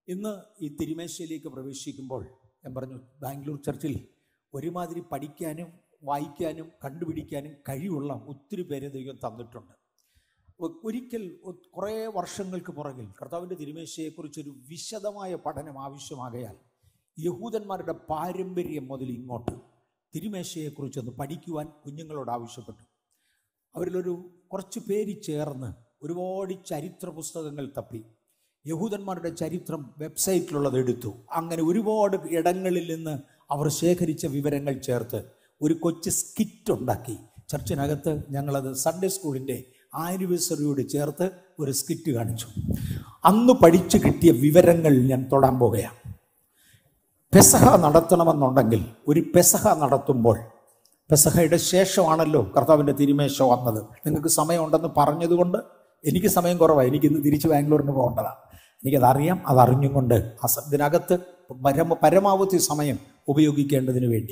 ഇന്ന് ഈ തിരുമേശയിലേക്ക് പ്രവേശിക്കുമ്പോൾ ഞാൻ പറഞ്ഞു ബാംഗ്ലൂർ ചർച്ചിൽ ഒരുമാതിരി പഠിക്കാനും വായിക്കാനും കണ്ടുപിടിക്കാനും കഴിവുള്ള ഒത്തിരി പേരെ ദൈവം തന്നിട്ടുണ്ട് ഒ- ഒരിക്കൽ ഒ- കുറേ വർഷങ്ങൾക്ക് പുറകിൽ കർത്താവിൻ്റെ തിരുമേശയെക്കുറിച്ചൊരു വിശദമായ പഠനം ആവശ്യമാകയാൽ യഹൂദന്മാരുടെ പാരമ്പര്യം മുതൽ ഇങ്ങോട്ട് തിരുമേശയെക്കുറിച്ചൊന്ന് പഠിക്കുവാൻ കുഞ്ഞുങ്ങളോട് ആവശ്യപ്പെട്ടു അവരിലൊരു കുറച്ച് പേര് ചേർന്ന് ഒരുപാട് ചരിത്ര പുസ്തകങ്ങൾ തപ്പി യഹൂദന്മാരുടെ ചരിത്രം വെബ്സൈറ്റിലുള്ളത് എടുത്തു അങ്ങനെ ഒരുപാട് ഇടങ്ങളിൽ നിന്ന് അവർ ശേഖരിച്ച വിവരങ്ങൾ ചേർത്ത് ഒരു കൊച്ചു സ്കിറ്റ് ഉണ്ടാക്കി ചർച്ചിനകത്ത് ഞങ്ങളത് സൺഡേ സ്കൂളിൻ്റെ ആനിവേഴ്സറിയോട് ചേർത്ത് ഒരു സ്കിറ്റ് കാണിച്ചു അന്ന് പഠിച്ചു കിട്ടിയ വിവരങ്ങൾ ഞാൻ തൊടാൻ പോകുകയാണ് പെസഹ നടത്തണമെന്നുണ്ടെങ്കിൽ ഒരു പെസഹ നടത്തുമ്പോൾ പെസഹയുടെ ശേഷമാണല്ലോ കർത്താവിൻ്റെ തിരുമേശ വന്നത് നിങ്ങൾക്ക് സമയമുണ്ടെന്ന് പറഞ്ഞതുകൊണ്ട് എനിക്ക് സമയം കുറവാണ് എനിക്കിന്ന് തിരിച്ച് ബാംഗ്ലൂരിന് പോകേണ്ടതാണ് എനിക്കതറിയാം അതറിഞ്ഞും കൊണ്ട് ആ സ- ഇതിനകത്ത് പരമ പരമാവധി സമയം ഉപയോഗിക്കേണ്ടതിന് വേണ്ടി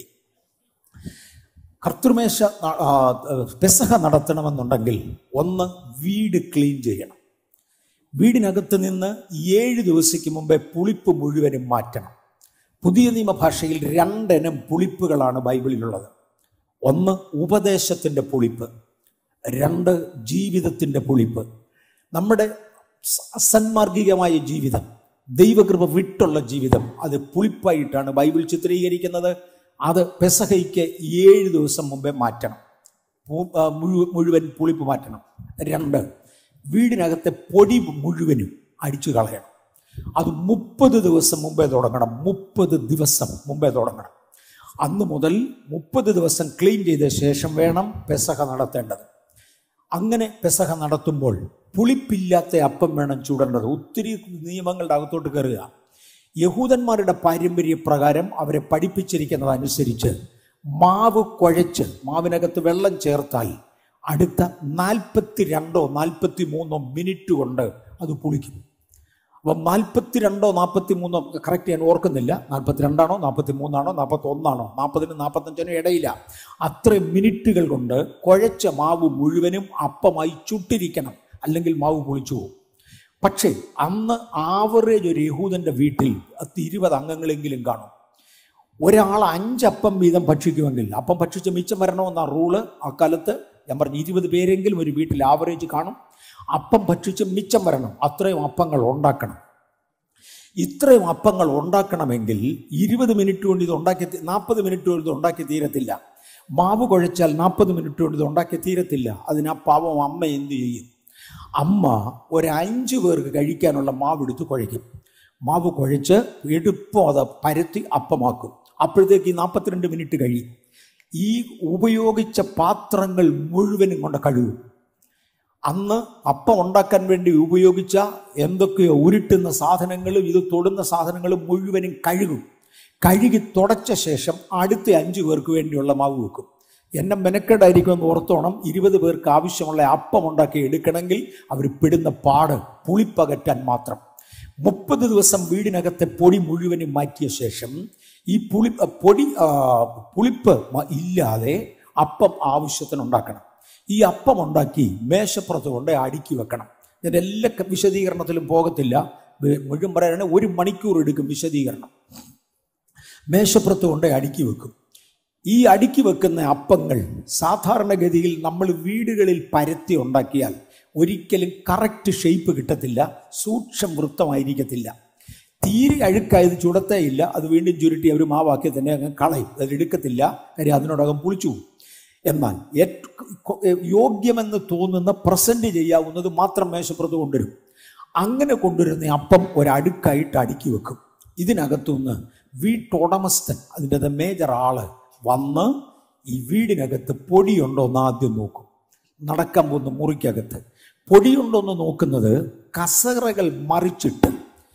കർത്തൃമേശ ന- ആ, പെസഹ നടത്തണമെന്നുണ്ടെങ്കിൽ ഒന്ന് വീട് ക്ലീൻ ചെയ്യണം വീടിനകത്ത് നിന്ന് ഏഴ് ദിവസയ്ക്ക് മുമ്പേ പുളിപ്പ് മുഴുവനും മാറ്റണം പുതിയ നിയമഭാഷയിൽ രണ്ടിനം പുളിപ്പുകളാണ് ബൈബിളിലുള്ളത് ഒന്ന് ഉപദേശത്തിൻ്റെ പുളിപ്പ് രണ്ട് ജീവിതത്തിൻ്റെ പുളിപ്പ് നമ്മുടെ സ- അസന്മാർഗികമായ ജീവിതം ദൈവകൃപ വിട്ടുള്ള ജീവിതം അത് പുളിപ്പായിട്ടാണ് ബൈബിൾ ചിത്രീകരിക്കുന്നത് അത് പെസഹയ്ക്ക് ഏഴ് ദിവസം മുമ്പേ മാറ്റണം പു- ആ, മുഴു- മുഴുവൻ പുളിപ്പ് മാറ്റണം രണ്ട് വീടിനകത്തെ പൊടി മുഴുവനും അടിച്ചു കളയണം അത് മുപ്പത് ദിവസം മുമ്പേ തുടങ്ങണം മുപ്പത് ദിവസം മുമ്പേ തുടങ്ങണം അന്ന് മുതൽ മുപ്പത് ദിവസം ക്ലീൻ ചെയ്ത ശേഷം വേണം പെസഹ നടത്തേണ്ടത് അങ്ങനെ പെസഹ നടത്തുമ്പോൾ പുളിപ്പില്ലാത്ത അപ്പം വേണം ചൂടേണ്ടത് ഒത്തിരി നിയമങ്ങളുടെ അകത്തോട്ട് കയറുക യഹൂദന്മാരുടെ പാരമ്പര്യപ്രകാരം അവരെ പഠിപ്പിച്ചിരിക്കുന്നതനുസരിച്ച് മാവ് കുഴച്ച് മാവിനകത്ത് വെള്ളം ചേർത്താൽ അടുത്ത നാൽപ്പത്തി രണ്ടോ നാൽപ്പത്തി മൂന്നോ മിനിറ്റ് കൊണ്ട് അത് പുളിക്കും അപ്പം നാൽപ്പത്തി രണ്ടോ നാൽപ്പത്തി മൂന്നോ കറക്റ്റ് ഞാൻ ഓർക്കുന്നില്ല നാൽപ്പത്തി രണ്ടാണോ നാൽപ്പത്തി മൂന്നാണോ നാൽപ്പത്തി ഒന്നാണോ നാൽപ്പതിന് നാൽപ്പത്തഞ്ചിനും ഇടയില്ല അത്രയും മിനിറ്റുകൾ കൊണ്ട് കുഴച്ച മാവ് മുഴുവനും അപ്പമായി ചുട്ടിരിക്കണം അല്ലെങ്കിൽ മാവ് പൊളിച്ചു പോകും പക്ഷേ അന്ന് ആവറേജ് ഒരു യഹൂദന്റെ വീട്ടിൽ പത്ത് ഇരുപത് അംഗങ്ങളെങ്കിലും കാണും ഒരാൾ അഞ്ചപ്പം വീതം ഭക്ഷിക്കുമെങ്കിൽ അപ്പം ഭക്ഷിച്ച് മിച്ചം വരണമെന്ന റൂള് അക്കാലത്ത് ഞാൻ പറഞ്ഞു ഇരുപത് പേരെങ്കിലും ഒരു വീട്ടിൽ ആവറേജ് കാണും അപ്പം ഭക്ഷിച്ച് മിച്ചം വരണം അത്രയും അപ്പങ്ങൾ ഉണ്ടാക്കണം ഇത്രയും അപ്പങ്ങൾ ഉണ്ടാക്കണമെങ്കിൽ ഇരുപത് മിനിറ്റ് കൊണ്ട് ഇത് ഉണ്ടാക്കി നാൽപ്പത് മിനിറ്റ് കൊണ്ട് ഇത് ഉണ്ടാക്കി തീരത്തില്ല മാവ് കുഴച്ചാൽ നാൽപ്പത് മിനിറ്റ് കൊണ്ട് ഇത് ഉണ്ടാക്കി തീരത്തില്ല അതിന് ആ പാവം അമ്മ എന്ത് ചെയ്യും അമ്മ ഒരു അഞ്ച് പേർക്ക് കഴിക്കാനുള്ള മാവ് എടുത്ത് കുഴയ്ക്കും മാവ് കുഴച്ച് എടുപ്പം അത് പരത്തി അപ്പമാക്കും അപ്പോഴത്തേക്ക് ഈ നാൽപ്പത്തിരണ്ട് മിനിറ്റ് കഴിയും ഈ ഉപയോഗിച്ച പാത്രങ്ങൾ മുഴുവനും കൊണ്ട് കഴുകും അന്ന് അപ്പം ഉണ്ടാക്കാൻ വേണ്ടി ഉപയോഗിച്ച എന്തൊക്കെയോ ഉരുട്ടുന്ന സാധനങ്ങളും ഇത് തൊടുന്ന സാധനങ്ങളും മുഴുവനും കഴുകും കഴുകി തുടച്ച ശേഷം അടുത്ത അഞ്ചു പേർക്ക് വേണ്ടിയുള്ള മാവ് വെക്കും എന്നെ മെനക്കെടായിരിക്കുമെന്ന് ഓർത്തോണം ഇരുപത് പേർക്ക് ആവശ്യമുള്ള അപ്പം ഉണ്ടാക്കി എടുക്കണമെങ്കിൽ അവർ പെടുന്ന പാട് പുളിപ്പകറ്റാൻ മാത്രം മുപ്പത് ദിവസം വീടിനകത്തെ പൊടി മുഴുവനും മാറ്റിയ ശേഷം ഈ പുളി പൊടി ആ, പുളിപ്പ് മ- ഇല്ലാതെ അപ്പം ആവശ്യത്തിന് ഉണ്ടാക്കണം ഈ അപ്പം ഉണ്ടാക്കി മേശപ്പുറത്ത് കൊണ്ട് അടുക്കി വെക്കണം ഞാൻ എല്ലാ ക- വിശദീകരണത്തിലും പോകത്തില്ല വെ- മുഴുവൻ പറയാനാണ് ഒരു മണിക്കൂർ എടുക്കും വിശദീകരണം മേശപ്പുറത്ത് കൊണ്ട് അടുക്കി വെക്കും ഈ അടുക്കി വെക്കുന്ന അപ്പങ്ങൾ സാധാരണഗതിയിൽ നമ്മൾ വീടുകളിൽ പരത്തി ഉണ്ടാക്കിയാൽ ഒരിക്കലും കറക്റ്റ് ഷേപ്പ് കിട്ടത്തില്ല സൂക്ഷം വൃത്തമായിരിക്കത്തില്ല തീരെ അഴുക്കായത് ചുടത്തേ ഇല്ല അത് വീണ്ടും ചുരുട്ടി അവർ മാവാക്കി തന്നെ അങ്ങ് കളയും അത് എടുക്കത്തില്ല കാര്യം അതിനോടകം പുളിച്ചു പോകും. എന്നാൽ ഏറ്റ- യോഗ്യമെന്ന് തോന്നുന്ന പ്രസന്റ് ചെയ്യാവുന്നത് മാത്രം മേശപ്പുറത്ത് കൊണ്ടുവരും അങ്ങനെ കൊണ്ടുവരുന്ന അപ്പം ഒരടുക്കായിട്ട് അടുക്കി വെക്കും ഇതിനകത്തുനിന്ന് വീട്ടുടമസ്ഥൻ അതിൻ്റെ മേജർ ആള് വന്ന് ഈ വീടിനകത്ത് പൊടിയുണ്ടോ എന്ന് ആദ്യം നോക്കും നടക്കാൻ പോകുന്ന മുറിക്കകത്ത് പൊടിയുണ്ടോ എന്ന് നോക്കുന്നത് കസറകൾ മറിച്ചിട്ട്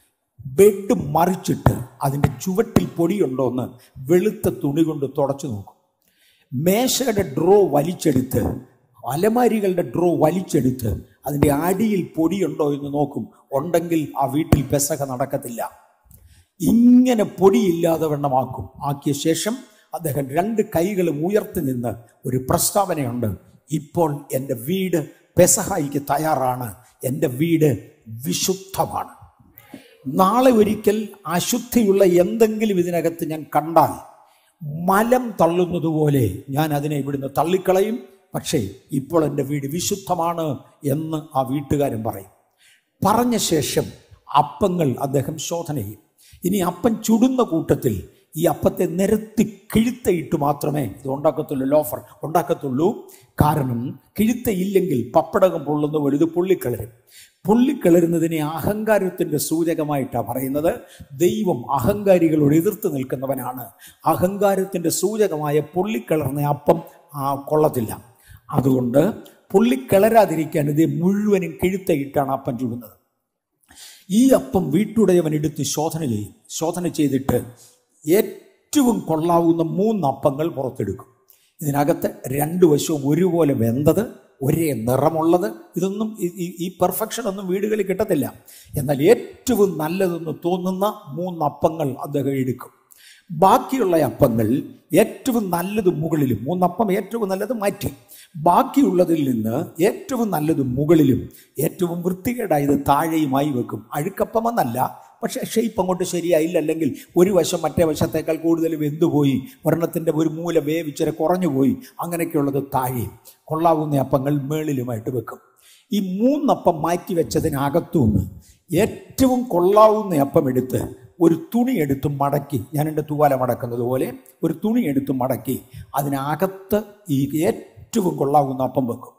ബെഡ് മറിച്ചിട്ട് അതിൻ്റെ ചുവട്ടിൽ പൊടിയുണ്ടോ എന്ന് വെളുത്ത തുണി കൊണ്ട് തുടച്ചു നോക്കും മേശയുടെ ഡ്രോ വലിച്ചെടുത്ത് അലമാരികളുടെ ഡ്രോ വലിച്ചെടുത്ത് അതിൻ്റെ അടിയിൽ പൊടിയുണ്ടോ എന്ന് നോക്കും ഉണ്ടെങ്കിൽ ആ വീട്ടിൽ പെസക നടക്കത്തില്ല ഇങ്ങനെ പൊടിയില്ലാതെ വണ്ണമാക്കും ആക്കിയ ശേഷം അദ്ദേഹം രണ്ട് കൈകളും ഉയർത്തി നിന്ന് ഒരു പ്രസ്താവനയുണ്ട് ഇപ്പോൾ എൻ്റെ വീട് പെസഹായിക്ക് തയ്യാറാണ് എൻ്റെ വീട് വിശുദ്ധമാണ് നാളെ ഒരിക്കൽ അശുദ്ധിയുള്ള എന്തെങ്കിലും ഇതിനകത്ത് ഞാൻ കണ്ടാൽ മലം തള്ളുന്നത് പോലെ ഞാൻ അതിനെ ഇവിടുന്ന് തള്ളിക്കളയും പക്ഷേ ഇപ്പോൾ എൻ്റെ വീട് വിശുദ്ധമാണ് എന്ന് ആ വീട്ടുകാരൻ പറയും പറഞ്ഞ ശേഷം അപ്പങ്ങൾ അദ്ദേഹം ശോധന ചെയ്യും ഇനി അപ്പൻ ചുടുന്ന കൂട്ടത്തിൽ ഈ അപ്പത്തെ നിരത്തി കിഴുത്തയിട്ട് മാത്രമേ ഇത് ഉണ്ടാക്കത്തുള്ളൂ ലോഫർ ഉണ്ടാക്കത്തുള്ളൂ കാരണം കിഴുത്തയില്ലെങ്കിൽ പപ്പടകം പൊള്ളുന്ന പോലെ ഇത് പൊള്ളിക്കളരും പൊള്ളിക്കളരുന്നതിനെ അഹങ്കാരത്തിൻ്റെ സൂചകമായിട്ടാണ് പറയുന്നത് ദൈവം അഹങ്കാരികളോട് എതിർത്ത് നിൽക്കുന്നവനാണ് അഹങ്കാരത്തിൻ്റെ സൂചകമായ പൊള്ളിക്കളർന്ന അപ്പം ആ കൊള്ളത്തില്ല അതുകൊണ്ട് പൊള്ളിക്കിളരാതിരിക്കാൻ ഇത് മുഴുവനും കിഴുത്തയിട്ടാണ് അപ്പം ചുടുന്നത് ഈ അപ്പം വീട്ടുടയവൻ എടുത്ത് ശോധന ചെയ്യും ശോധന ചെയ്തിട്ട് ഏറ്റവും കൊള്ളാവുന്ന മൂന്ന് അപ്പങ്ങൾ പുറത്തെടുക്കും ഇതിനകത്ത് രണ്ട് വശവും ഒരുപോലെ വെന്തത് ഒരേ നിറമുള്ളത് ഇതൊന്നും ഈ- ഈ- ഈ പെർഫെക്ഷൻ ഒന്നും വീടുകളിൽ കിട്ടത്തില്ല എന്നാൽ ഏറ്റവും നല്ലതെന്ന് തോന്നുന്ന മൂന്ന് അപ്പങ്ങൾ അദ്ദേഹം എടുക്കും ബാക്കിയുള്ള അപ്പങ്ങൾ ഏറ്റവും നല്ലത് മുകളിലും മൂന്നപ്പം ഏറ്റവും നല്ലത് മാറ്റി ബാക്കിയുള്ളതിൽ നിന്ന് ഏറ്റവും നല്ലത് മുകളിലും ഏറ്റവും വൃത്തികേടായത് താഴെയുമായി വെക്കും അഴുക്കപ്പമെന്നല്ല പക്ഷേ ഷെയ്പ്പ് അങ്ങോട്ട് ശരിയായില്ല അല്ലെങ്കിൽ ഒരു വശം മറ്റേ വശത്തേക്കാൾ കൂടുതൽ വെന്തുപോയി ഒരെണ്ണത്തിൻ്റെ ഒരു മൂല വേവിച്ചരെ കുറഞ്ഞു പോയി അങ്ങനെയൊക്കെയുള്ളത് താഴെയും കൊള്ളാവുന്ന അപ്പങ്ങൾ മേളിലുമായിട്ട് വെക്കും ഈ മൂന്നപ്പം മാറ്റി വെച്ചതിനകത്തുനിന്ന് ഏറ്റവും കൊള്ളാവുന്ന അപ്പം എടുത്ത് ഒരു തുണി എടുത്ത് മടക്കി ഞാൻ എൻ്റെ തൂവാല മടക്കുന്നത് പോലെ ഒരു തുണി എടുത്ത് മടക്കി അതിനകത്ത് ഈ ഏറ്റവും കൊള്ളാവുന്ന അപ്പം വെക്കും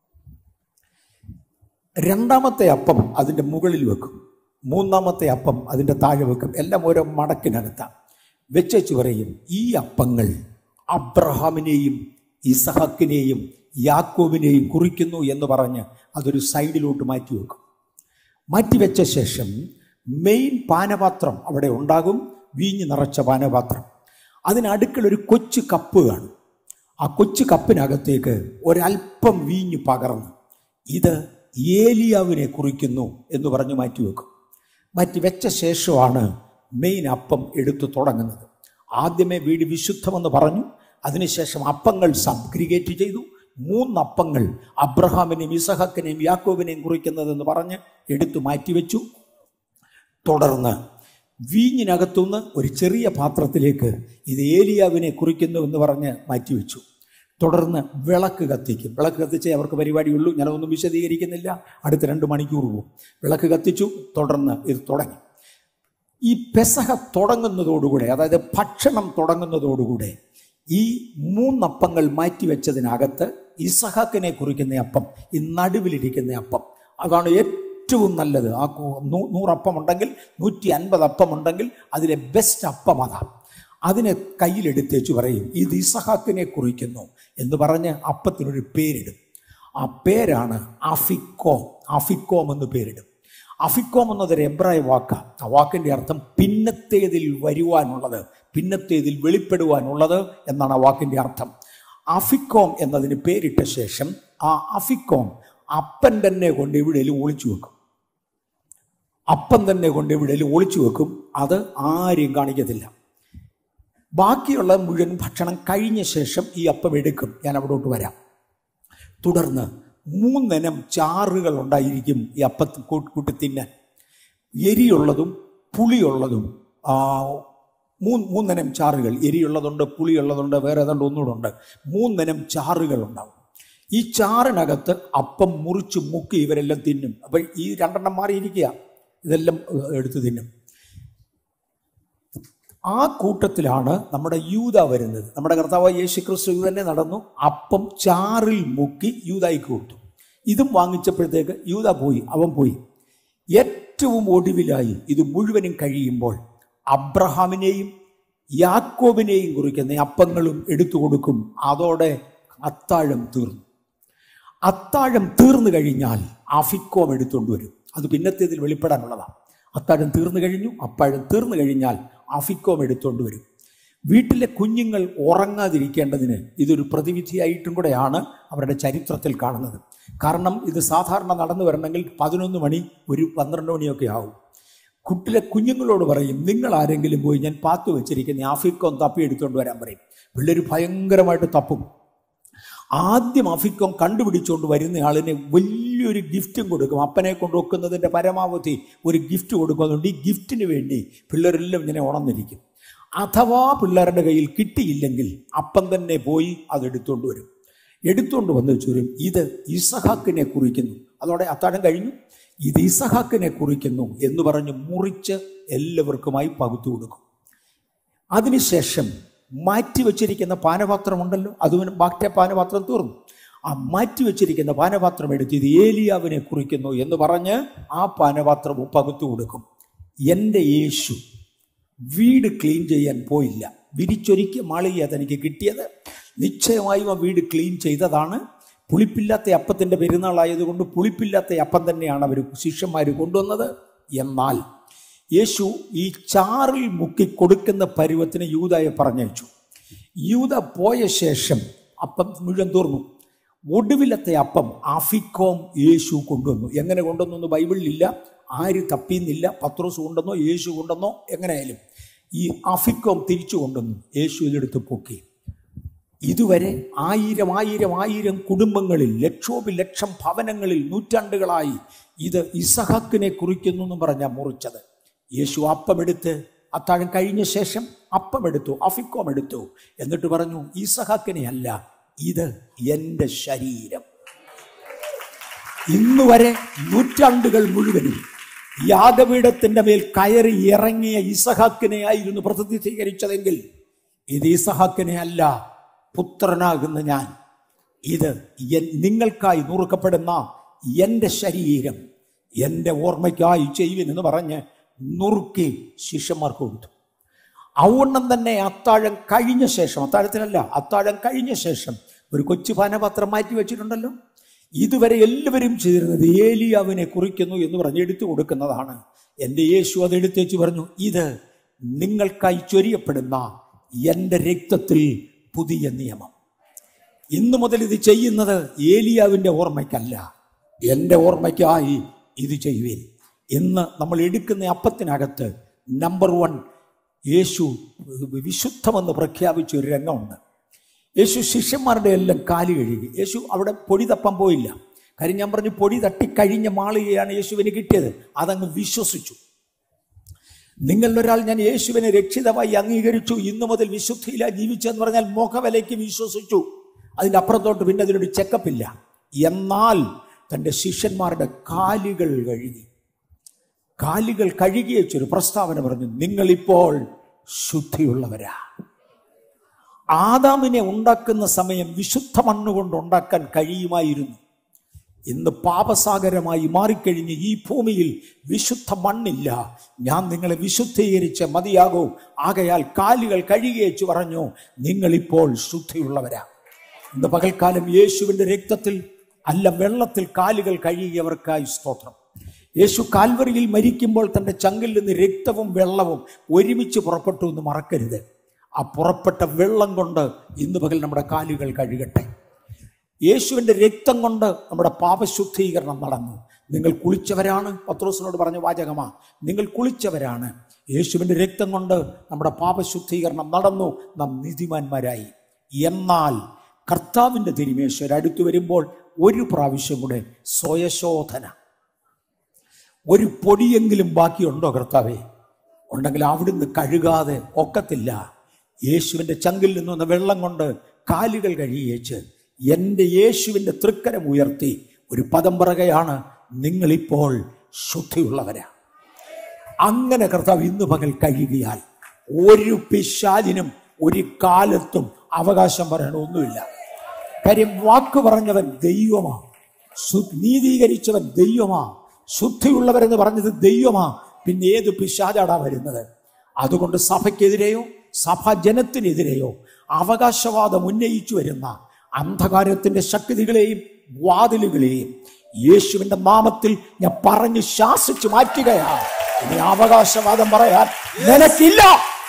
രണ്ടാമത്തെ അപ്പം അതിൻ്റെ മുകളിൽ വെക്കും മൂന്നാമത്തെ അപ്പം അതിൻ്റെ താഴെ വെക്കും എല്ലാം ഓരോ മടക്കിനകത്താണ് വെച്ചു പറയും ഈ അപ്പങ്ങൾ അബ്രഹാമിനെയും ഇസഹക്കിനെയും യാക്കോബിനെയും കുറിക്കുന്നു എന്ന് പറഞ്ഞ് അതൊരു സൈഡിലോട്ട് മാറ്റി വെക്കും മാറ്റിവെച്ച ശേഷം മെയിൻ പാനപാത്രം അവിടെ ഉണ്ടാകും വീഞ്ഞ് നിറച്ച പാനപാത്രം അതിനടുക്കൽ ഒരു കൊച്ചു കപ്പ് കാണും ആ കൊച്ചു കപ്പിനകത്തേക്ക് ഒരല്പം വീഞ്ഞ് പകർന്ന് ഇത് ഏലിയാവിനെ കുറിക്കുന്നു എന്ന് പറഞ്ഞ് മാറ്റിവെക്കും മാറ്റിവെച്ച ശേഷമാണ് മെയിൻ അപ്പം എടുത്തു തുടങ്ങുന്നത് ആദ്യമേ വീട് വിശുദ്ധമെന്ന് പറഞ്ഞു അതിനുശേഷം അപ്പങ്ങൾ സബ്ഗ്രിഗേറ്റ് ചെയ്തു മൂന്നപ്പങ്ങൾ അബ്രഹാമിനെയും ഇസഹക്കിനെയും യാക്കോബിനെയും കുറിക്കുന്നതെന്ന് പറഞ്ഞ് എടുത്തു മാറ്റിവെച്ചു തുടർന്ന് വീഞ്ഞിനകത്തുനിന്ന് ഒരു ചെറിയ പാത്രത്തിലേക്ക് ഇത് ഏലിയാവിനെ കുറിക്കുന്നു എന്ന് പറഞ്ഞ് മാറ്റിവെച്ചു തുടർന്ന് വിളക്ക് കത്തിക്കും വിളക്ക് കത്തിച്ചേ അവർക്ക് പരിപാടിയുള്ളൂ ഞാനതൊന്നും വിശദീകരിക്കുന്നില്ല അടുത്ത രണ്ട് മണിക്കൂർ പോകും വിളക്ക് കത്തിച്ചു തുടർന്ന് ഇത് തുടങ്ങി ഈ പെസഹ തുടങ്ങുന്നതോടുകൂടെ അതായത് ഭക്ഷണം തുടങ്ങുന്നതോടുകൂടെ ഈ മൂന്നപ്പങ്ങൾ മാറ്റിവെച്ചതിനകത്ത് ഇസഹാക്കിനെ കുറിക്കുന്ന അപ്പം ഈ നടുവിലിരിക്കുന്ന അപ്പം അതാണ് ഏറ്റവും നല്ലത് ആ കു- നൂ- നൂറപ്പം ഉണ്ടെങ്കിൽ നൂറ്റി അൻപത് അപ്പം ഉണ്ടെങ്കിൽ അതിലെ ബെസ്റ്റ് അപ്പം അതാണ് അതിനെ കയ്യിലെടുത്തേച്ച് പറയും ഇത് ഇസഹാക്കിനെ കുറിക്കുന്നു എന്ന് പറഞ്ഞ് അപ്പത്തിനൊരു പേരിടും ആ പേരാണ് അഫിക്കോം അഫിക്കോം എന്ന് പേരിടും അഫിക്കോം എന്നതൊരു എബ്രായ വാക്കാണ് ആ വാക്കിൻ്റെ അർത്ഥം പിന്നത്തേതിൽ വരുവാനുള്ളത് പിന്നത്തേതിൽ വെളിപ്പെടുവാനുള്ളത് എന്നാണ് ആ വാക്കിൻ്റെ അർത്ഥം അഫിക്കോം എന്നതിന് പേരിട്ട ശേഷം ആ അഫിക്കോം അപ്പൻ തന്നെ കൊണ്ട് എവിടെയെങ്കിലും ഒളിച്ചു വെക്കും അപ്പം തന്നെ കൊണ്ട് എവിടെയെങ്കിലും ഒളിച്ചു വെക്കും അത് ആരെയും കാണിക്കത്തില്ല ബാക്കിയുള്ള മുഴുവൻ ഭക്ഷണം കഴിഞ്ഞ ശേഷം ഈ അപ്പം എടുക്കും ഞാൻ അവിടോട്ട് വരാം തുടർന്ന് മൂന്നിനം ചാറുകൾ ഉണ്ടായിരിക്കും ഈ അപ്പത്ത് കൂട്ടി കൂട്ടി തിന്നാൻ എരിയുള്ളതും പുളിയുള്ളതും ആ, മൂന്ന് മൂന്നിനം ചാറുകൾ എരിയുള്ളതുണ്ട് പുളിയുള്ളതുണ്ട് വേറെ ഏതാണ്ട് ഒന്നുകൂടെ ഉണ്ട് മൂന്നിനം ചാറുകൾ ഉണ്ടാവും ഈ ചാറിനകത്ത് അപ്പം മുറിച്ച് മുക്കി ഇവരെല്ലാം തിന്നും അപ്പം ഈ രണ്ടെണ്ണം മാറിയിരിക്കുക ഇതെല്ലാം ഏഹ്, എടുത്ത് തിന്നും ആ കൂട്ടത്തിലാണ് നമ്മുടെ യൂത വരുന്നത് നമ്മുടെ കർത്താവ് യേശു ക്രിസ്തു ഇത് തന്നെ നടന്നു അപ്പം ചാറിൽ മുക്കി യൂതായിക്ക് കൊടുത്തു ഇതും വാങ്ങിച്ചപ്പോഴത്തേക്ക് യൂത പോയി അവൻ പോയി ഏറ്റവും ഒടുവിലായി ഇത് മുഴുവനും കഴിയുമ്പോൾ അബ്രഹാമിനെയും യാക്കോബിനെയും കുറിക്കുന്ന അപ്പങ്ങളും എടുത്തു കൊടുക്കും അതോടെ അത്താഴം തീർന്നു അത്താഴം തീർന്നു കഴിഞ്ഞാൽ അഫിക്കോം എടുത്തുകൊണ്ട് വരും അത് പിന്നത്തേതിൽ വെളിപ്പെടാനുള്ളതാണ് അത്താഴം തീർന്നു കഴിഞ്ഞു അപ്പാഴം തീർന്നു കഴിഞ്ഞാൽ അഫിക്കോം എടുത്തുകൊണ്ട് വരും വീട്ടിലെ കുഞ്ഞുങ്ങൾ ഉറങ്ങാതിരിക്കേണ്ടതിന് ഇതൊരു പ്രതിവിധിയായിട്ടും കൂടെയാണ് അവരുടെ ചരിത്രത്തിൽ കാണുന്നത് കാരണം ഇത് സാധാരണ നടന്നു വരണമെങ്കിൽ പതിനൊന്ന് മണി ഒരു പന്ത്രണ്ട് മണിയൊക്കെ ആവും കുട്ടിലെ കുഞ്ഞുങ്ങളോട് പറയും നിങ്ങൾ ആരെങ്കിലും പോയി ഞാൻ പാത്തു വെച്ചിരിക്കുന്ന ആഫിക്കോം തപ്പി എടുത്തുകൊണ്ട് വരാൻ പറയും പിള്ളേർ ഭയങ്കരമായിട്ട് തപ്പും ആദ്യം അഫിക്കോം കണ്ടുപിടിച്ചുകൊണ്ട് വരുന്ന ആളിനെ വലിയ വലിയൊരു ഗിഫ്റ്റും കൊടുക്കും അപ്പനെ കൊണ്ട് വെക്കുന്നതിൻ്റെ പരമാവധി ഒരു ഗിഫ്റ്റ് കൊടുക്കും അതുകൊണ്ട് ഈ ഗിഫ്റ്റിന് വേണ്ടി പിള്ളേരെല്ലാം ഇങ്ങനെ ഉണർന്നിരിക്കും അഥവാ പിള്ളേരുടെ കയ്യിൽ കിട്ടിയില്ലെങ്കിൽ അപ്പം തന്നെ പോയി അത് എടുത്തുകൊണ്ട് വരും എടുത്തുകൊണ്ട് വന്ന് വെച്ച് വരും ഇത് ഇസഹാക്കിനെ കുറിക്കുന്നു അതോടെ അത്താഴം കഴിഞ്ഞു ഇത് ഇസഹാക്കിനെ കുറിക്കുന്നു എന്ന് പറഞ്ഞ് മുറിച്ച് എല്ലാവർക്കുമായി പകുത്തു കൊടുക്കും അതിനുശേഷം മാറ്റി വച്ചിരിക്കുന്ന പാനപാത്രമുണ്ടല്ലോ അതും ബാക്കിയ പാനപാത്രം തീർന്നു ആ മാറ്റി വച്ചിരിക്കുന്ന പാനപാത്രം എടുത്ത് ഇത് ഏലിയാവിനെ കുറിക്കുന്നു എന്ന് പറഞ്ഞ് ആ പാനപാത്രവും പകുത്തു കൊടുക്കും എൻ്റെ യേശു വീട് ക്ലീൻ ചെയ്യാൻ പോയില്ല വിരിച്ചൊരുക്കിയ മാളിക തനിക്ക് കിട്ടിയത് നിശ്ചയമായും ആ വീട് ക്ലീൻ ചെയ്തതാണ് പുളിപ്പില്ലാത്ത അപ്പത്തിൻ്റെ പെരുന്നാളായതുകൊണ്ട് പുളിപ്പില്ലാത്ത അപ്പം തന്നെയാണ് അവർ ശിഷ്യന്മാർ കൊണ്ടുവന്നത് എന്നാൽ യേശു ഈ ചാറിൽ മുക്കി കൊടുക്കുന്ന പരുവത്തിന് യൂതയെ പറഞ്ഞയച്ചു യൂത പോയ ശേഷം അപ്പം മുഴുവൻ തീർന്നു ഒടുവിലത്തെ അപ്പം അഫിക്കോം യേശു കൊണ്ടുവന്നു എങ്ങനെ കൊണ്ടുവന്നു എന്ന് ബൈബിളിലില്ല ആര് തപ്പിയെന്നില്ല പത്രോസ് കൊണ്ടെന്നോ യേശു കൊണ്ടെന്നോ എങ്ങനെയായാലും ഈ അഫിക്കോം തിരിച്ചു കൊണ്ടുവന്നു യേശു ഇതെടുത്ത് പൊക്കി ഇതുവരെ ആയിരം ആയിരം ആയിരം കുടുംബങ്ങളിൽ ലക്ഷോപലക്ഷം ഭവനങ്ങളിൽ നൂറ്റാണ്ടുകളായി ഇത് ഇസഹാക്കിനെ കുറിക്കുന്നു എന്ന് പറഞ്ഞാൽ മുറിച്ചത് യേശു അപ്പമെടുത്ത് അത്താഴം കഴിഞ്ഞ ശേഷം അപ്പമെടുത്തു അഫിക്കോം എടുത്തു എന്നിട്ട് പറഞ്ഞു ഇസഹാക്കിനെ അല്ല ഇത് എൻ്റെ ശരീരം ഇന്ന് വരെ നൂറ്റാണ്ടുകൾ മുഴുവനും യാഗപീഠത്തിന്റെ മേൽ കയറി ഇറങ്ങിയ ഇസഹാക്കിനെ ആയിരുന്നു പ്രതിനിധീകരിച്ചതെങ്കിൽ ഇത് ഇസഹാക്കിനെ അല്ല പുത്രനാകുന്ന ഞാൻ ഇത് എൻ- നിങ്ങൾക്കായി നുറുക്കപ്പെടുന്ന എൻ്റെ ശരീരം എൻ്റെ ഓർമ്മയ്ക്കായി ചെയ്യുവിൻ എന്ന് പറഞ്ഞ് നുറുക്കി ശിഷ്യന്മാർക്ക് കൊടുത്തു ഔവണ്ണം തന്നെ അത്താഴം കഴിഞ്ഞ ശേഷം അത്താഴത്തിനല്ല അത്താഴം കഴിഞ്ഞ ശേഷം ഒരു കൊച്ചു പാനപാത്രം മാറ്റി വെച്ചിട്ടുണ്ടല്ലോ ഇതുവരെ എല്ലാവരും ചെയ്തിരുന്നത് ഏലിയാവിനെ കുറിക്കുന്നു എന്ന് പറഞ്ഞ് എടുത്തു കൊടുക്കുന്നതാണ് എൻ്റെ യേശു അത് എടുത്തു വെച്ച് പറഞ്ഞു ഇത് നിങ്ങൾക്കായി ചൊരിയപ്പെടുന്ന എൻ്റെ രക്തത്തിൽ പുതിയ നിയമം ഇന്നു മുതൽ ഇത് ചെയ്യുന്നത് ഏലിയാവിൻ്റെ ഓർമ്മയ്ക്കല്ല എൻ്റെ ഓർമ്മയ്ക്കായി ഇത് ചെയ്യുവേൻ ഇന്ന് നമ്മൾ എടുക്കുന്ന അപ്പത്തിനകത്ത് നമ്പർ വൺ യേശു വിശുദ്ധമെന്ന് പ്രഖ്യാപിച്ച ഒരു രംഗമുണ്ട് യേശു ശിഷ്യന്മാരുടെ എല്ലാം കാല് കഴുകി യേശു അവിടെ പൊടി തപ്പാൻ പോയില്ല കാര്യം ഞാൻ പറഞ്ഞു പൊടി തട്ടി കഴിഞ്ഞ മാളികയാണ് യേശുവിന് കിട്ടിയത് അതങ്ങ് വിശ്വസിച്ചു നിങ്ങളിലൊരാൾ ഞാൻ യേശുവിനെ രക്ഷിതമായി അംഗീകരിച്ചു ഇന്നു മുതൽ വിശുദ്ധിയില ജീവിച്ചെന്ന് പറഞ്ഞാൽ മുഖവിലയ്ക്ക് വിശ്വസിച്ചു അതിൻ്റെ അപ്പുറത്തോട്ട് പിന്നെ അതിനൊരു ചെക്കപ്പില്ല എന്നാൽ തൻ്റെ ശിഷ്യന്മാരുടെ കാലുകൾ കഴുകി കാലുകൾ കഴുകി വെച്ചൊരു പ്രസ്താവന പറഞ്ഞു നിങ്ങളിപ്പോൾ ശുദ്ധിയുള്ളവരാ ആദാമിനെ ഉണ്ടാക്കുന്ന സമയം വിശുദ്ധ മണ്ണുകൊണ്ട് ഉണ്ടാക്കാൻ കഴിയുമായിരുന്നു ഇന്ന് പാപസാഗരമായി മാറിക്കഴിഞ്ഞ് ഈ ഭൂമിയിൽ വിശുദ്ധ മണ്ണില്ല ഞാൻ നിങ്ങളെ വിശുദ്ധീകരിച്ച് മതിയാകൂ ആകയാൽ കാലുകൾ കഴുകിയേച്ചു പറഞ്ഞു നിങ്ങളിപ്പോൾ ശുദ്ധിയുള്ളവരാ ഇന്ന് പകൽക്കാലം യേശുവിൻ്റെ രക്തത്തിൽ അല്ല വെള്ളത്തിൽ കാലുകൾ കഴുകിയവർക്കായി സ്തോത്രം യേശു കാൽവറിയിൽ മരിക്കുമ്പോൾ തൻ്റെ ചങ്കിൽ നിന്ന് രക്തവും വെള്ളവും ഒരുമിച്ച് പുറപ്പെട്ടു എന്ന് മറക്കരുത് ആ പുറപ്പെട്ട വെള്ളം കൊണ്ട് ഇന്ന് പകൽ നമ്മുടെ കാലുകൾ കഴുകട്ടെ യേശുവിൻ്റെ രക്തം കൊണ്ട് നമ്മുടെ പാപശുദ്ധീകരണം നടന്നു നിങ്ങൾ കുളിച്ചവരാണ് പത്രോസിനോട് പറഞ്ഞ വാചകമാ നിങ്ങൾ കുളിച്ചവരാണ് യേശുവിൻ്റെ രക്തം കൊണ്ട് നമ്മുടെ പാപശുദ്ധീകരണം നടന്നു നാം നീതിമാന്മാരായി എന്നാൽ കർത്താവിൻ്റെ തിരുമേശ്വർ അടുത്തു വരുമ്പോൾ ഒരു പ്രാവശ്യം കൂടെ സ്വയശോധന ഒരു പൊടിയെങ്കിലും ബാക്കിയുണ്ടോ കർത്താവേ ഉണ്ടെങ്കിൽ അവിടുന്ന് കഴുകാതെ ഒക്കത്തില്ല യേശുവിൻ്റെ ചങ്കിൽ നിന്ന് വന്ന വെള്ളം കൊണ്ട് കാലുകൾ കഴുകിയേച്ച് എൻ്റെ യേശുവിൻ്റെ തൃക്കരം ഉയർത്തി ഒരു പദം പറയുകയാണ് നിങ്ങളിപ്പോൾ ശുദ്ധിയുള്ളവരാ അങ്ങനെ കർത്താവ് ഇന്ന് പകൽ കഴുകിയാൽ ഒരു പിശാലിനും ഒരു കാലത്തും അവകാശം പറയണമൊന്നുമില്ല കാര്യം വാക്ക് പറഞ്ഞവൻ ദൈവമാ ശു- നീതീകരിച്ചവൻ ദൈവമാ ശുദ്ധിയുള്ളവരെന്ന് പറഞ്ഞത് ദൈവമാ പിന്നെ ഏത് പിശാചാടാ വരുന്നത് അതുകൊണ്ട് സഭയ്ക്കെതിരെയോ സഭാജനത്തിനെതിരെയോ അവകാശവാദം ഉന്നയിച്ചു വരുന്ന അന്ധകാരത്തിന്റെ ശക്തികളെയും വാതിലുകളെയും യേശുവിന്റെ നാമത്തിൽ ഞാൻ പറഞ്ഞ് ശാസിച്ചു മാറ്റുകയാണ് ഇനി അവകാശവാദം പറയാൻ നിനക്കില്ല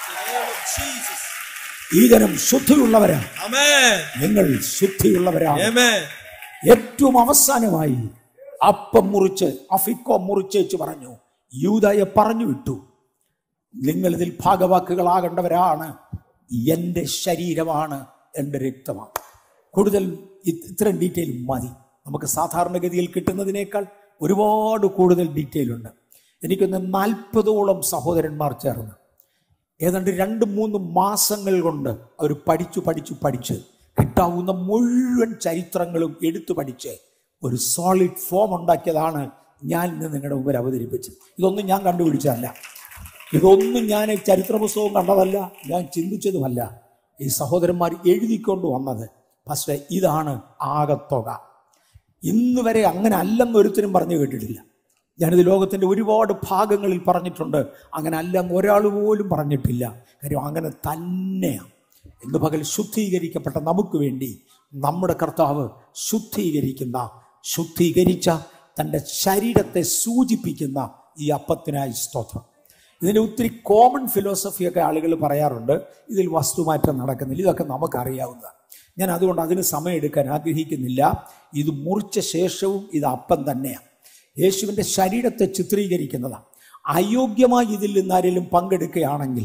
ഈ ജനം ശുദ്ധിയുള്ളവരാണ് Amen. നിങ്ങൾ ശുദ്ധിയുള്ളവരാണ് Amen. ഏറ്റവും അവസാനമായി അപ്പം മുറിച്ച് അഫിക്കോ മുറിച്ചേച്ച് പറഞ്ഞു യൂതയെ പറഞ്ഞു വിട്ടു നിങ്ങൾ ഇതിൽ ഭാഗവാക്കുകളാകേണ്ടവരാണ് എൻ്റെ ശരീരമാണ് എൻ്റെ രക്തമാണ് കൂടുതൽ ഇത് ഇത്രയും ഡീറ്റെയിൽ മതി നമുക്ക് സാധാരണഗതിയിൽ കിട്ടുന്നതിനേക്കാൾ ഒരുപാട് കൂടുതൽ ഡീറ്റെയിൽ ഉണ്ട് എനിക്കൊന്ന് നാൽപ്പതോളം സഹോദരന്മാർ ചേർന്ന് ഏതാണ്ട് രണ്ട് മൂന്ന് മാസങ്ങൾ കൊണ്ട് അവർ പഠിച്ചു പഠിച്ചു പഠിച്ച് കിട്ടാവുന്ന മുഴുവൻ ചരിത്രങ്ങളും എടുത്തു പഠിച്ച് ഒരു സോളിഡ് ഫോം ഉണ്ടാക്കിയതാണ് ഞാൻ ഇന്ന് നിങ്ങളുടെ മുമ്പിൽ അവതരിപ്പിച്ചത് ഇതൊന്നും ഞാൻ കണ്ടുപിടിച്ചതല്ല ഇതൊന്നും ഞാൻ ചരിത്ര പുസ്തകവും കണ്ടതല്ല ഞാൻ ചിന്തിച്ചതുമല്ല ഈ സഹോദരന്മാർ എഴുതിക്കൊണ്ട് വന്നത് പക്ഷേ ഇതാണ് ആകത്തുക ഇന്ന് വരെ അങ്ങനെ അല്ലെന്ന് ഒരുത്തരും പറഞ്ഞു കേട്ടിട്ടില്ല ഞാനിത് ലോകത്തിൻ്റെ ഒരുപാട് ഭാഗങ്ങളിൽ പറഞ്ഞിട്ടുണ്ട് അങ്ങനെ അല്ലെന്ന് ഒരാൾ പോലും പറഞ്ഞിട്ടില്ല കാര്യം അങ്ങനെ തന്നെയാണ് ഇന്ന് പകൽ ശുദ്ധീകരിക്കപ്പെട്ട നമുക്ക് വേണ്ടി നമ്മുടെ കർത്താവ് ശുദ്ധീകരിക്കുന്ന ശുദ്ധീകരിച്ച തൻ്റെ ശരീരത്തെ സൂചിപ്പിക്കുന്ന ഈ അപ്പത്തിനായി സ്തോത്രം ഇതിന് ഒത്തിരി കോമൺ ഫിലോസഫിയൊക്കെ ആളുകൾ പറയാറുണ്ട് ഇതിൽ വസ്തുമാറ്റം നടക്കുന്നില്ല ഇതൊക്കെ നമുക്കറിയാവുന്നതാണ് ഞാൻ അതുകൊണ്ട് അതിന് സമയമെടുക്കാൻ ആഗ്രഹിക്കുന്നില്ല ഇത് മുറിച്ച ശേഷവും ഇത് അപ്പം തന്നെയാണ് യേശുവിൻ്റെ ശരീരത്തെ ചിത്രീകരിക്കുന്നതാണ് അയോഗ്യമായി ഇതിൽ നിന്ന് ആരെങ്കിലും പങ്കെടുക്കുകയാണെങ്കിൽ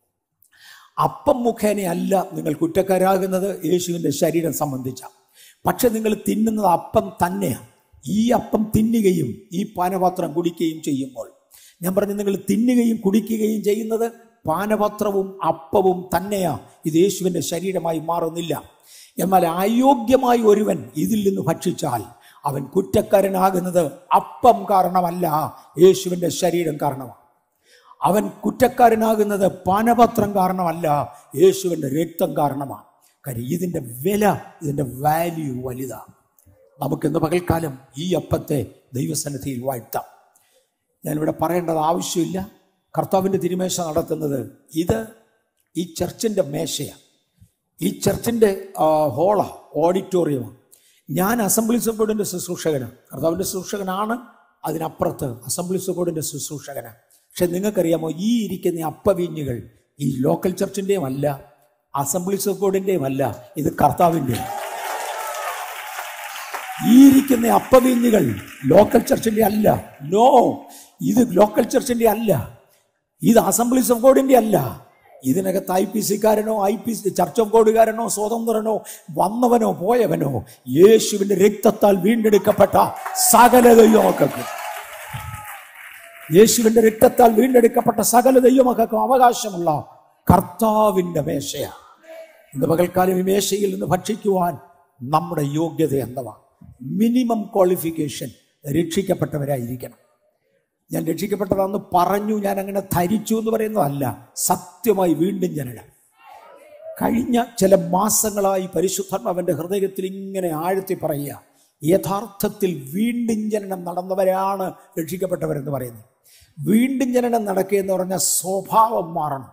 അപ്പം മുഖേനയല്ല നിങ്ങൾ കുറ്റക്കാരാകുന്നത് യേശുവിൻ്റെ ശരീരം സംബന്ധിച്ച പക്ഷെ നിങ്ങൾ തിന്നുന്നത് അപ്പം തന്നെയാണ് ഈ അപ്പം തിന്നുകയും ഈ പാനപാത്രം കുടിക്കുകയും ചെയ്യുമ്പോൾ ഞാൻ പറഞ്ഞു നിങ്ങൾ തിന്നുകയും കുടിക്കുകയും ചെയ്യുന്നത് പാനപാത്രവും അപ്പവും തന്നെയാ ഇത് യേശുവിൻ്റെ ശരീരമായി മാറുന്നില്ല എന്നാൽ അയോഗ്യമായി ഒരുവൻ ഇതിൽ നിന്ന് ഭക്ഷിച്ചാൽ അവൻ കുറ്റക്കാരനാകുന്നത് അപ്പം കാരണമല്ല യേശുവിൻ്റെ ശരീരം കാരണമാണ് അവൻ കുറ്റക്കാരനാകുന്നത് പാനപത്രം കാരണമല്ല യേശുവിൻ്റെ രക്തം കാരണമാണ് കാര്യം ഇതിൻ്റെ വില ഇതിൻ്റെ വാല്യൂ വലുതാണ് നമുക്കിന്ന് പകൽക്കാലം ഈ അപ്പത്തെ ദൈവസന്നിധിയിൽ വാഴ്ത്താം ഞാനിവിടെ പറയേണ്ടത് ആവശ്യമില്ല കർത്താവിൻ്റെ തിരുമേശ നടത്തുന്നത് ഇത് ഈ ചർച്ചിൻ്റെ മേശയാണ് ഈ ചർച്ചിൻ്റെ ഹോളാ ഓഡിറ്റോറിയമാണ് ഞാൻ അസംബ്ലീസ് ഓഫ് ഗോഡിൻ്റെ ശുശ്രൂഷകനാണ് കർത്താവിൻ്റെ ശുശ്രൂഷകനാണ് അതിനപ്പുറത്ത് അസംബ്ലീസ് ഓഫ് ഗോഡിൻ്റെ ശുശ്രൂഷകനാണ് പക്ഷെ നിങ്ങൾക്കറിയാമോ ഈ ഇരിക്കുന്ന അപ്പവീഞ്ഞുകൾ ഈ ലോക്കൽ ചർച്ചിൻ്റെയും അല്ല അസംബ്ലീസ് ഓഫ് ഗോഡിൻ്റെയും അല്ല ഇത് കർത്താവിൻ്റെയും ഈ ഇരിക്കുന്ന അപ്പവീഞ്ഞുകൾ ലോക്കൽ ചർച്ചിന്റെ അല്ല നോ ഇത് ലോക്കൽ ചർച്ചിന്റെ അല്ല ഇത് അസംബ്ലീസ് ഓഫ് ഗോഡിന്റെ അല്ല ഇതിനകത്ത് ഐ പി സിക്കാരനോ ഐ പി ചർച്ച് ഓഫ് ഗോഡുകാരനോ സ്വതന്ത്രനോ വന്നവനോ പോയവനോ യേശുവിന്റെ രക്തത്താൽ വീണ്ടെടുക്കപ്പെട്ട സകല ദൈവമക്കൾക്ക് യേശുവിന്റെ രക്തത്താൽ വീണ്ടെടുക്കപ്പെട്ട സകല ദൈവമക്കൾക്കും അവകാശമുള്ള കർത്താവിന്റെ മേശയാണ് ഇന്ന് പകൽക്കാലം ഈ മേശയിൽ നിന്ന് ഭക്ഷിക്കുവാൻ നമ്മുടെ യോഗ്യത എന്നതാണ് മിനിമം ക്വാളിഫിക്കേഷൻ രക്ഷിക്കപ്പെട്ടവരായിരിക്കണം ഞാൻ രക്ഷിക്കപ്പെട്ടതാണെന്ന് പറഞ്ഞു ഞാൻ അങ്ങനെ ധരിച്ചു എന്ന് പറയുന്നതല്ല സത്യമായി വീണ്ടും ജനനം കഴിഞ്ഞ ചില മാസങ്ങളായി പരിശുദ്ധാത്മാവന്റെ ഹൃദയത്തിൽ ഇങ്ങനെ ആഴ്ത്തി പറയുക യഥാർത്ഥത്തിൽ വീണ്ടും ജനനം നടന്നവരാണ് രക്ഷിക്കപ്പെട്ടവരെന്ന് പറയുന്നത് വീണ്ടും ജനനം നടക്കുക എന്ന് പറഞ്ഞാൽ സ്വഭാവം മാറണം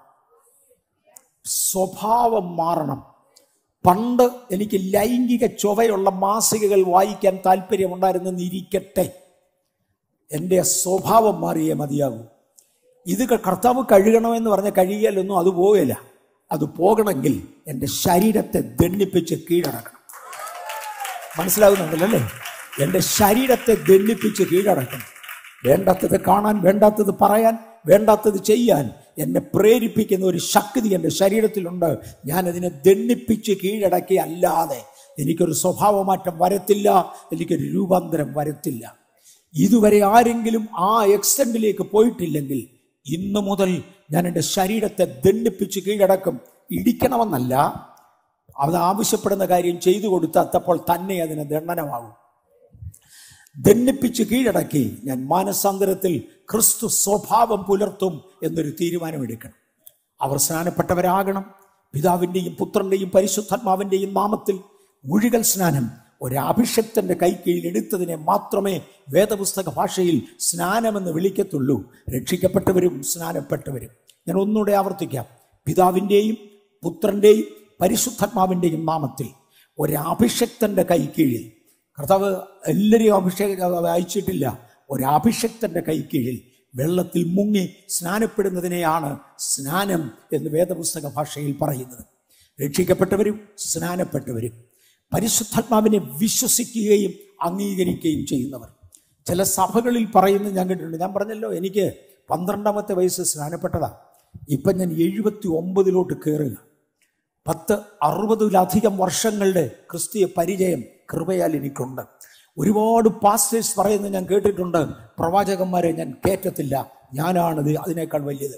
സ്വഭാവം മാറണം പണ്ട് എനിക്ക് ലൈംഗിക ചൊവയുള്ള മാസികകൾ വായിക്കാൻ താല്പര്യമുണ്ടായിരുന്നെന്ന് ഇരിക്കട്ടെ എൻ്റെ സ്വഭാവം മാറിയേ മതിയാകൂ ഇത് കർത്താവ് കഴുകണമെന്ന് പറഞ്ഞ കഴുകിയാലൊന്നും അത് പോകില്ല അത് പോകണമെങ്കിൽ എൻ്റെ ശരീരത്തെ ദണ്ണിപ്പിച്ച് കീഴടക്കണം മനസ്സിലാകുന്നുണ്ടല്ലോ അല്ലേ എൻ്റെ ശരീരത്തെ ദണ്ണിപ്പിച്ച് കീഴടക്കണം വേണ്ടാത്തത് കാണാൻ വേണ്ടാത്തത് പറയാൻ വേണ്ടാത്തത് ചെയ്യാൻ എന്നെ പ്രേരിപ്പിക്കുന്ന ഒരു ശക്തി എൻ്റെ ശരീരത്തിലുണ്ട് ഞാനതിനെ ദണ്ണിപ്പിച്ച് കീഴടക്കി അല്ലാതെ എനിക്കൊരു സ്വഭാവമാറ്റം വരത്തില്ല എനിക്കൊരു രൂപാന്തരം വരത്തില്ല ഇതുവരെ ആരെങ്കിലും ആ എക്സ്റ്റൻഡിലേക്ക് പോയിട്ടില്ലെങ്കിൽ ഇന്നു മുതൽ ഞാൻ എൻ്റെ ശരീരത്തെ ദണ്ഡിപ്പിച്ച് കീഴടക്കും ഇടിക്കണമെന്നല്ല അത് ആവശ്യപ്പെടുന്ന കാര്യം ചെയ്തു കൊടുത്തപ്പോൾ തന്നെ അതിന് ദണ്ഡനമാകും ദണ്ഡിപ്പിച്ച് കീഴടക്കി ഞാൻ മാനസാന്തരത്തിൽ ക്രിസ്തു സ്വഭാവം പുലർത്തും എന്നൊരു തീരുമാനമെടുക്കണം അവർ സ്നാനപ്പെട്ടവരാകണം പിതാവിൻ്റെയും പുത്രൻ്റെയും പരിശുദ്ധാത്മാവിൻ്റെയും നാമത്തിൽ മുഴുകൽ സ്നാനം ഒരഭിഷക്തന്റെ കൈക്കീഴിൽ എടുത്തതിനെ മാത്രമേ വേദപുസ്തക ഭാഷയിൽ സ്നാനമെന്ന് വിളിക്കത്തുള്ളൂ രക്ഷിക്കപ്പെട്ടവരും സ്നാനപ്പെട്ടവരും ഞാൻ ഒന്നുകൂടെ ആവർത്തിക്കാം പിതാവിൻ്റെയും പുത്രൻ്റെയും പരിശുദ്ധാത്മാവിൻ്റെയും നാമത്തിൽ ഒരഭിഷക്തന്റെ കൈക്കീഴിൽ കർത്താവ് എല്ലാവരെയും അഭിഷേക അയച്ചിട്ടില്ല ഒരഭിഷക്തന്റെ കൈക്കീഴിൽ വെള്ളത്തിൽ മുങ്ങി സ്നാനപ്പെടുന്നതിനെയാണ് സ്നാനം എന്ന് വേദപുസ്തക ഭാഷയിൽ പറയുന്നത് രക്ഷിക്കപ്പെട്ടവരും സ്നാനപ്പെട്ടവരും പരിശുദ്ധാത്മാവിനെ വിശ്വസിക്കുകയും അംഗീകരിക്കുകയും ചെയ്യുന്നവർ ചില സഭകളിൽ പറയുന്നത് ഞാൻ കേട്ടിട്ടുണ്ട് ഞാൻ പറഞ്ഞല്ലോ എനിക്ക് പന്ത്രണ്ടാമത്തെ വയസ്സ് സ്നാനപ്പെട്ടതാ ഇപ്പം ഞാൻ എഴുപത്തി ഒമ്പതിലോട്ട് കയറുക പത്ത് അറുപതിലധികം വർഷങ്ങളുടെ ക്രിസ്തീയ പരിചയം കൃപയാൽ എനിക്കുണ്ട് ഒരുപാട് പാസ്റ്റേഴ്സ് പറയുന്നത് ഞാൻ കേട്ടിട്ടുണ്ട് പ്രവാചകന്മാരെ ഞാൻ കേറ്റത്തില്ല ഞാനാണിത് അതിനേക്കാൾ വലിയത്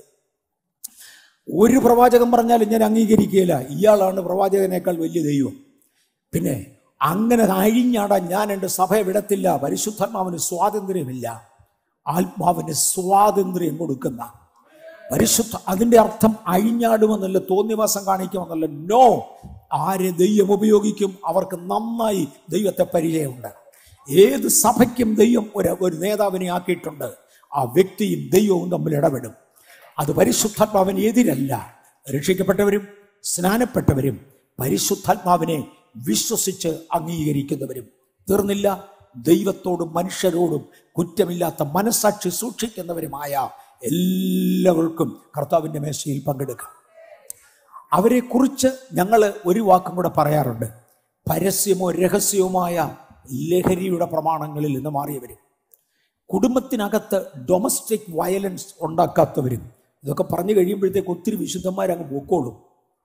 ഒരു പ്രവാചകൻ പറഞ്ഞാലും ഞാൻ അംഗീകരിക്കുകയില്ല ഇയാളാണ് പ്രവാചകനേക്കാൾ വലിയ ദൈവം പിന്നെ അങ്ങനെ അഴിഞ്ഞാടാൻ ഞാൻ എൻ്റെ സഭയെ വിടത്തില്ല പരിശുദ്ധാത്മാവിന് സ്വാതന്ത്ര്യമില്ല ആത്മാവിന് സ്വാതന്ത്ര്യം കൊടുക്കുന്ന പരിശുദ്ധ അതിൻ്റെ അർത്ഥം അഴിഞ്ഞാടുമെന്നല്ല തോന്നിവാസം കാണിക്കുമെന്നല്ല നോ ആരെ ദൈവം ഉപയോഗിക്കും അവർക്ക് നന്നായി ദൈവത്തെ പരിചയമുണ്ട് ഏത് സഭയ്ക്കും ദൈവം ഒരു ഒരു നേതാവിനെ ആക്കിയിട്ടുണ്ട് ആ വ്യക്തിയും ദൈവവും തമ്മിൽ ഇടപെടും അത് പരിശുദ്ധാത്മാവിന് എതിരല്ല രക്ഷിക്കപ്പെട്ടവരും സ്നാനപ്പെട്ടവരും പരിശുദ്ധാത്മാവിനെ വിശ്വസിച്ച് അംഗീകരിക്കുന്നവരും തീർന്നില്ല ദൈവത്തോടും മനുഷ്യരോടും കുറ്റമില്ലാത്ത മനസാക്ഷി സൂക്ഷിക്കുന്നവരുമായ എല്ലാവർക്കും കർത്താവിൻ്റെ മേശയിൽ പങ്കെടുക്കാം അവരെക്കുറിച്ച് ഞങ്ങൾ ഒരു വാക്കും കൂടെ പറയാറുണ്ട് പരസ്യമോ രഹസ്യവുമായ ലഹരിയുടെ പ്രമാണങ്ങളിൽ നിന്ന് മാറിയവരും കുടുംബത്തിനകത്ത് ഡൊമസ്റ്റിക് വയലൻസ് ഉണ്ടാക്കാത്തവരും ഇതൊക്കെ പറഞ്ഞു കഴിയുമ്പോഴത്തേക്ക് ഒത്തിരി വിശുദ്ധന്മാരങ്ങ് പോക്കോളും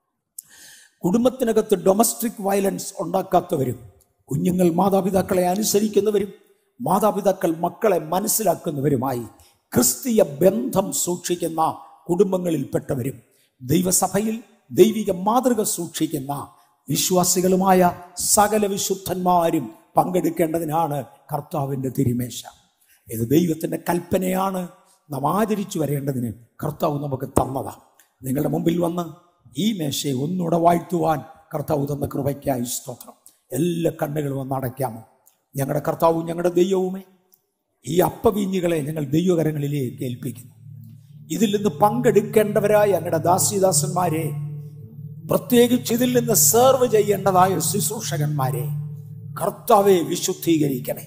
കുടുംബത്തിനകത്ത് ഡൊമസ്റ്റിക് വയലൻസ് ഉണ്ടാക്കാത്തവരും കുഞ്ഞുങ്ങൾ മാതാപിതാക്കളെ അനുസരിക്കുന്നവരും മാതാപിതാക്കൾ മക്കളെ മനസ്സിലാക്കുന്നവരുമായി ക്രിസ്തീയ ബന്ധം സൂക്ഷിക്കുന്ന കുടുംബങ്ങളിൽപ്പെട്ടവരും ദൈവസഭയിൽ ദൈവിക മാതൃക സൂക്ഷിക്കുന്ന വിശ്വാസികളുമായ സകല വിശുദ്ധന്മാരും പങ്കെടുക്കേണ്ടതിനാണ് കർത്താവിൻ്റെ തിരുമേശ ഇത് ദൈവത്തിൻ്റെ കൽപ്പനയാണ് നാം ആചരിച്ചു വരേണ്ടതിന് കർത്താവ് നമുക്ക് തന്നതാ നിങ്ങളുടെ മുമ്പിൽ വന്ന് ഈ മേശയെ ഒന്നുകൂടെ വാഴ്ത്തുവാൻ കർത്താവ് തന്ന കൃപയ്ക്കായി സ്തോത്രം എല്ലാ കണ്ണുകളും ഒന്ന് അടയ്ക്കാമോ ഞങ്ങളുടെ കർത്താവും ഞങ്ങളുടെ ദൈവവുമേ ഈ അപ്പവീഞ്ഞുകളെ ഞങ്ങൾ ദൈവകരങ്ങളിലേക്ക് ഏൽപ്പിക്കുന്നു ഇതിൽ നിന്ന് പങ്കെടുക്കേണ്ടവരായ ഞങ്ങളുടെ ദാസിദാസന്മാരെ പ്രത്യേകിച്ച് ഇതിൽ നിന്ന് സെർവ് ചെയ്യേണ്ടതായ ശുശ്രൂഷകന്മാരെ കർത്താവെ വിശുദ്ധീകരിക്കണേ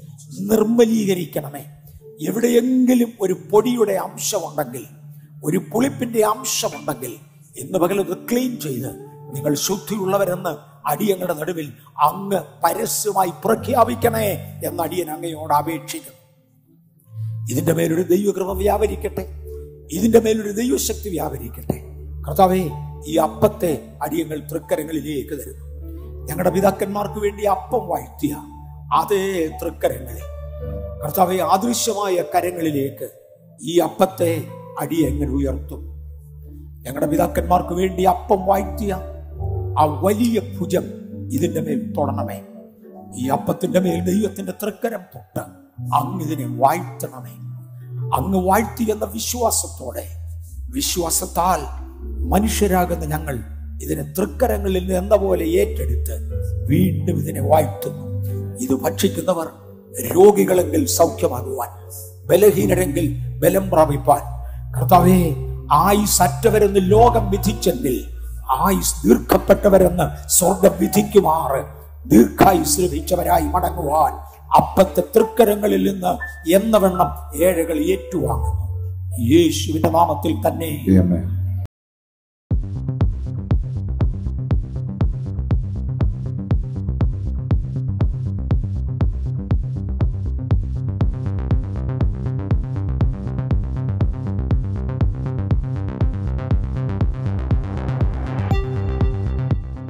നിർമ്മലീകരിക്കണമേ എവിടെയെങ്കിലും ഒരു പൊടിയുടെ അംശമുണ്ടെങ്കിൽ ഒരു പുളിപ്പിന്റെ അംശമുണ്ടെങ്കിൽ ഇന്ന് പകലത് ക്ലീൻ ചെയ്ത് നിങ്ങൾ ശുദ്ധിയുള്ളവരെന്ന് അടിയങ്ങളുടെ നടുവിൽ അങ്ങ് പരസ്യമായി പ്രഖ്യാപിക്കണേ എന്ന് അടിയൻ അങ്ങയോട് അപേക്ഷിക്കുന്നു ഇതിന്റെ മേലൊരു ദൈവകൃപ വ്യാപരിക്കട്ടെ ഇതിന്റെ മേലൊരു ദൈവശക്തി വ്യാപരിക്കട്ടെ കർത്താവേ ഈ അപ്പത്തെ അടിയങ്ങൾ തൃക്കരങ്ങളിലേക്ക് തരുന്നു ഞങ്ങളുടെ പിതാക്കന്മാർക്ക് വേണ്ടി അപ്പം വാഴ്ത്തിയ അതേ തൃക്കരങ്ങളെ കർത്താവെ അദൃശ്യമായ കരങ്ങളിലേക്ക് ഈ അപ്പത്തെ അടിയങ്ങൾ ഉയർത്തും ഞങ്ങളുടെ പിതാക്കന്മാർക്ക് വേണ്ടി അപ്പം വാഴ്ത്തിയ ആ വലിയ ഭുജം ഇതിന്റെ മേൽ തൊടണമേ ഈ അപ്പത്തിന്റെ മേൽ ദൈവത്തിന്റെ തൃക്കരം തൊട്ട് അങ്ങ് ഇതിനെ വാഴ്ത്തണമേ അങ്ങ് വാഴ്ത്തി എന്ന വിശ്വാസത്തോടെ വിശ്വാസത്താൽ മനുഷ്യരാകുന്ന ഞങ്ങൾ ഇതിനെ തൃക്കരങ്ങളിൽ നിന്ന് എന്ന പോലെ ഏറ്റെടുത്ത് വീണ്ടും ഇതിനെ വാഴ്ത്തുന്നു ഇത് ഭക്ഷിക്കുന്നവർ രോഗികളെങ്കിൽ സൗഖ്യമാകുവാൻ ബലഹീനരെങ്കിൽ ബലം പ്രാപിപ്പാൻ കർത്താവേ ആയുസ് അറ്റവരെന്ന് ലോകം വിധിച്ചെങ്കിൽ ആയുസ് ദീർഘപ്പെട്ടവരെന്ന് സ്വർഗം വിധിക്കുമാറ് ദീർഘായുസ് ലഭിച്ചവരായി മടങ്ങുവാൻ അപ്പത്തെ തൃക്കരങ്ങളിൽ നിന്ന് എന്ന വണ്ണം ഏഴകൾ ഏറ്റുവാങ്ങുന്നു യേശുവിന്റെ നാമത്തിൽ തന്നെ Amen.